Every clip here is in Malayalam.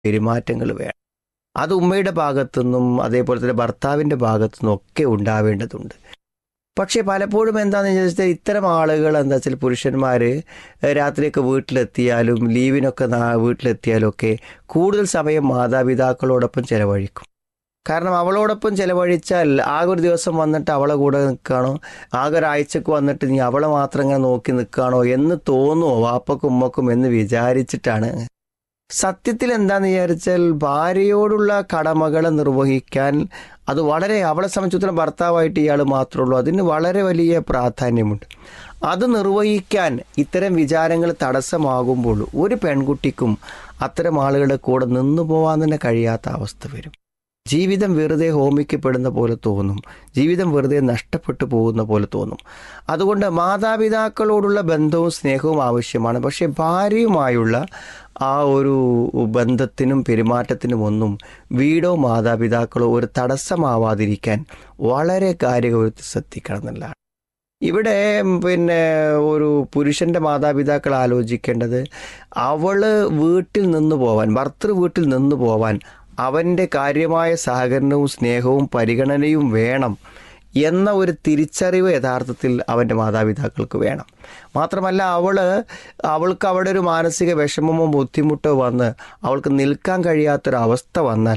പെരുമാറ്റങ്ങൾ വേണം അത് ഉമ്മയുടെ ഭാഗത്തുനിന്നും അതേപോലെ തന്നെ ഭർത്താവിൻ്റെ ഭാഗത്തുനിന്നും ഒക്കെ ഉണ്ടാവേണ്ടതുണ്ട് പക്ഷേ പലപ്പോഴും എന്താണെന്ന് വെച്ചാൽ ഇത്തരം ആളുകൾ എന്താ വെച്ചാൽ പുരുഷന്മാർ രാത്രിയൊക്കെ വീട്ടിലെത്തിയാലും ലീവിനൊക്കെ നാ- വീട്ടിലെത്തിയാലും ഒക്കെ കൂടുതൽ സമയം മാതാപിതാക്കളോടൊപ്പം ചെലവഴിക്കും കാരണം അവളോടൊപ്പം ചെലവഴിച്ചാൽ ആകെ ഒരു ദിവസം വന്നിട്ട് അവളെ കൂടെ നിൽക്കുകയാണോ ആകെ ഒരാഴ്ചക്ക് വന്നിട്ട് നീ അവളെ മാത്രം ഇങ്ങനെ നോക്കി നിൽക്കുകയാണോ എന്ന് തോന്നുമോ വാപ്പക്കും ഉമ്മക്കും എന്ന് വിചാരിച്ചിട്ടാണ് സത്യത്തിൽ എന്താന്ന് വിചാരിച്ചാൽ ഭാര്യയോടുള്ള കടമകളെ നിർവഹിക്കാൻ അത് വളരെ അവളെ സംബന്ധിച്ചിടത്തോളം ഭർത്താവായിട്ട് ഇയാൾ മാത്രമേ ഉള്ളൂ അതിന് വളരെ വലിയ പ്രാധാന്യമുണ്ട് അത് നിർവഹിക്കാൻ ഇത്തരം വിചാരങ്ങൾ തടസ്സമാകുമ്പോൾ ഒരു പെൺകുട്ടിക്കും അത്തരം ആളുകളുടെ കൂടെ നിന്നു പോകാൻ തന്നെ കഴിയാത്ത അവസ്ഥ വരും ജീവിതം വെറുതെ ഹോമിക്കപ്പെടുന്ന പോലെ തോന്നും ജീവിതം വെറുതെ നഷ്ടപ്പെട്ടു പോകുന്ന പോലെ തോന്നും അതുകൊണ്ട് മാതാപിതാക്കളോടുള്ള ബന്ധവും സ്നേഹവും ആവശ്യമാണ് പക്ഷേ ഭാര്യയുമായുള്ള ആ ഒരു ബന്ധത്തിനും പെരുമാറ്റത്തിനും ഒന്നും വീടോ മാതാപിതാക്കളോ ഒരു തടസ്സമാവാതിരിക്കാൻ വളരെ കാര്യഗൗരവത്തിൽ ശ്രദ്ധിക്കണം എന്നുള്ളതാണ് ഇവിടെ പിന്നെ ഒരു പുരുഷന്റെ മാതാപിതാക്കൾ ആലോചിക്കേണ്ടത് അവള് വീട്ടിൽ നിന്ന് പോവാൻ ഭർത്തൃ വീട്ടിൽ നിന്ന് പോവാൻ അവൻ്റെ കാര്യമായ സഹകരണവും സ്നേഹവും പരിഗണനയും വേണം എന്ന ഒരു തിരിച്ചറിവ് യഥാർത്ഥത്തിൽ അവൻ്റെ മാതാപിതാക്കൾക്ക് വേണം മാത്രമല്ല അവള് അവൾക്ക് അവിടെ ഒരു മാനസിക വിഷമമോ ബുദ്ധിമുട്ടോ വന്ന് അവൾക്ക് നിൽക്കാൻ കഴിയാത്തൊരവസ്ഥ വന്നാൽ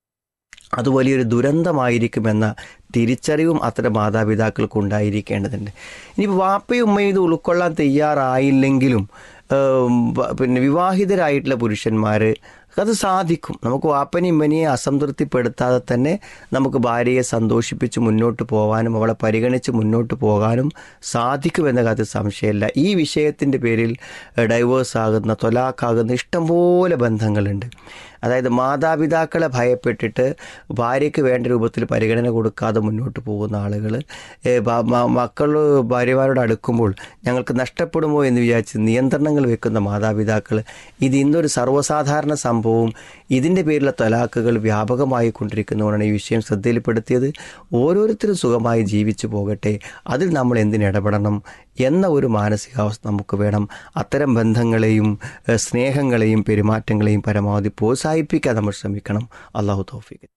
അത് വലിയൊരു ദുരന്തമായിരിക്കുമെന്ന തിരിച്ചറിവും അത്തരം മാതാപിതാക്കൾക്ക് ഉണ്ടായിരിക്കേണ്ടതുണ്ട് ഇനിയിപ്പോൾ വാപ്പയും ഉമ്മയും ഇത് ഉൾക്കൊള്ളാൻ തയ്യാറായില്ലെങ്കിലും ഏം, വ- പിന്നെ വിവാഹിതരായിട്ടുള്ള പുരുഷന്മാർ അത് സാധിക്കും നമുക്ക് വാപ്പനെയും ഉമ്മനെയും അസംതൃപ്തിപ്പെടുത്താതെ തന്നെ നമുക്ക് ഭാര്യയെ സന്തോഷിപ്പിച്ച് മുന്നോട്ട് പോകാനും അവളെ പരിഗണിച്ച് മുന്നോട്ട് പോകാനും സാധിക്കുമെന്ന കാര്യത്തിൽ സംശയമില്ല ഈ വിഷയത്തിൻ്റെ പേരിൽ ഡൈവേഴ്സ് ആകുന്ന തൊലാക്കാകുന്ന ഇഷ്ടംപോലെ ബന്ധങ്ങളുണ്ട് അതായത് മാതാപിതാക്കളെ ഭയപ്പെട്ടിട്ട് ഭാര്യയ്ക്ക് വേണ്ട രൂപത്തിൽ പരിഗണന കൊടുക്കാതെ മുന്നോട്ട് പോകുന്ന ആളുകൾ മക്കൾ ഭാര്യമാരോട് അടുക്കുമ്പോൾ ഞങ്ങൾക്ക് നഷ്ടപ്പെടുമോ എന്ന് വിചാരിച്ച് നിയന്ത്രണങ്ങൾ വെക്കുന്ന മാതാപിതാക്കൾ ഇത് ഇന്നൊരു സർവ്വസാധാരണ സംഭവവും ഇതിൻ്റെ പേരിലുള്ള തലാക്കുകൾ വ്യാപകമായി കൊണ്ടിരിക്കുന്നതുകൊണ്ടാണ് ഈ വിഷയം ശ്രദ്ധയിൽപ്പെടുത്തിയത് ഓരോരുത്തരും സുഖമായി ജീവിച്ചു പോകട്ടെ അതിൽ നമ്മൾ എന്തിനിടപെടണം എന്ന ഒരു മാനസികാവസ്ഥ നമുക്ക് വേണം അത്തരം ബന്ധങ്ങളെയും ഏഹ്, സ്നേഹങ്ങളെയും പെരുമാറ്റങ്ങളെയും പരമാവധി പ്രോത്സാഹിപ്പിക്കാൻ നമ്മൾ ശ്രമിക്കണം അള്ളാഹു തൗഫീഖ്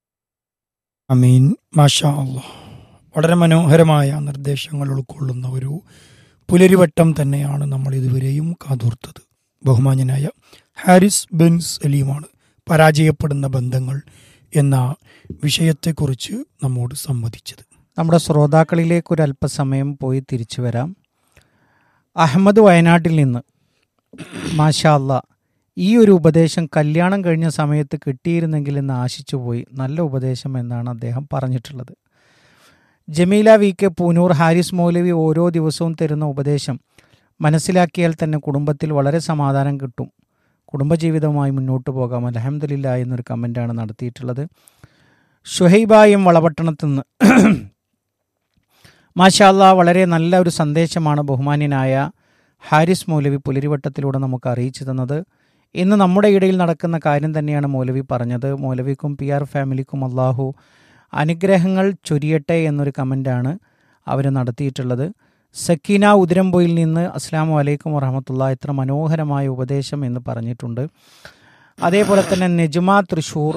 അമീൻ മാഷാ അള്ളാഹ് വളരെ മനോഹരമായ നിർദ്ദേശങ്ങൾ ഉൾക്കൊള്ളുന്ന ഒരു പുലരിവട്ടം തന്നെയാണ് നമ്മൾ ഇതുവരെയും കാതോർത്തത് ബഹുമാന്യനായ ഹാരിസ് ബെൻ സലീമാണ് പരാജയപ്പെടുന്ന ബന്ധങ്ങൾ എന്ന വിഷയത്തെക്കുറിച്ച് നമ്മോട് സംവദിച്ചത് നമ്മുടെ ശ്രോതാക്കളിലേക്ക് ഒരു അല്പസമയം പോയി തിരിച്ചു വരാം അഹമ്മദ് വയനാട്ടിൽ നിന്ന് മാഷാ അല്ലാ ഈ ഒരു ഉപദേശം കല്യാണം കഴിഞ്ഞ സമയത്ത് കിട്ടിയിരുന്നെങ്കിൽ എന്ന് ആശിച്ചു പോയി നല്ല ഉപദേശം എന്നാണ് അദ്ദേഹം പറഞ്ഞിട്ടുള്ളത് ജമീല വി കെ പൂനൂർ ഹാരിസ് മൗലവി ഓരോ ദിവസവും തരുന്ന ഉപദേശം മനസ്സിലാക്കിയാൽ തന്നെ കുടുംബത്തിൽ വളരെ സമാധാനം കിട്ടും കുടുംബജീവിതവുമായി മുന്നോട്ട് പോകാം അലഹമ്മദില്ല എന്നൊരു കമൻ്റാണ് നടത്തിയിട്ടുള്ളത് ഷുഹൈബായും വളപട്ടണത്തു നിന്ന് മാഷാല്ല വളരെ നല്ല ഒരു സന്ദേശമാണ് ബഹുമാന്യനായ ഹാരിസ് മൗലവി പുലരിവട്ടത്തിലൂടെ നമുക്ക് അറിയിച്ചു തന്നത് ഇന്ന് നമ്മുടെ ഇടയിൽ നടക്കുന്ന കാര്യം തന്നെയാണ് മൗലവി പറഞ്ഞത് മൗലവിക്കും പി ആർ ഫാമിലിക്കും അള്ളാഹു അനുഗ്രഹങ്ങൾ ചൊരിയട്ടെ എന്നൊരു കമൻ്റാണ് അവർ നടത്തിയിട്ടുള്ളത് സക്കീന ഉതിരമ്പൊയിൽ നിന്ന് അസ്സാം വലൈക്കും വറഹമത്തുള്ള എത്ര മനോഹരമായ ഉപദേശം എന്ന് പറഞ്ഞിട്ടുണ്ട് അതേപോലെ തന്നെ നെജ്മ തൃശൂർ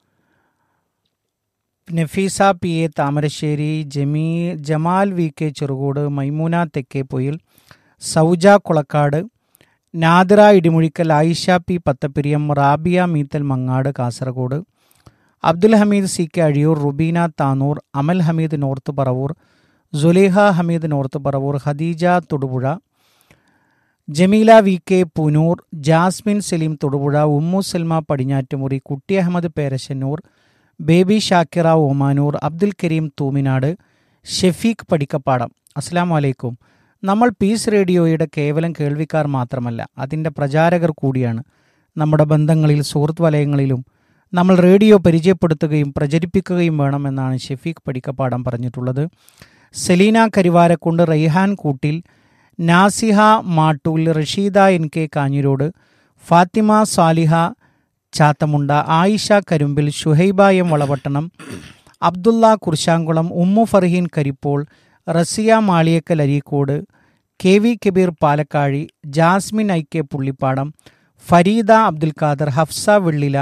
നഫീസ പി എ താമരശ്ശേരി ജമീ Jamal V K Cherukode Maimoona Thekkepoyil Sauja Kulakkad Nadira Idimuzhikkal Ayisha P Pathappiriyam Rabiya Meethal Mangad Kasaragod Abdul Hameed C K Azhiyur Rubeena Tanur Amal Hameed North Paravur Suleha Hameed North Paravur Khadeeja Thodupuzha Jameela V K Poonoor Jasmin Saleem Thodupuzha Ummu Salma Padinjattumuri Kutti Ahammed Perassannur Baby Shakira Omanoor Abdul Kareem Thuminad Shefeeq Padikkappadam അസ്സാം വലൈക്കും നമ്മൾ പീസ് റേഡിയോയുടെ കേവലം കേൾവിക്കാർ മാത്രമല്ല അതിൻ്റെ പ്രചാരകർ കൂടിയാണ് നമ്മുടെ ബന്ധങ്ങളിൽ സുഹൃത്ത് വലയങ്ങളിലും നമ്മൾ റേഡിയോ പരിചയപ്പെടുത്തുകയും പ്രചരിപ്പിക്കുകയും വേണമെന്നാണ് ഷെഫീഖ് പടിക്കപ്പാടം പറഞ്ഞിട്ടുള്ളത് Selina Karuvarakundu Raihan Koottil Naseeha Mattool Rasheeda N K Kanhirode Fathima Saliha Chathamunda Ayisha Karumbil Shuhaiba M Valapattanam Abdulla Kurshankulam Ummu Farheen Karippol Rasiya Maliyakkal Areekode K V Kabeer Palakkazhi Jasmin I K Pullippadam Fareeda Abdul Khader Hafsa വെള്ളില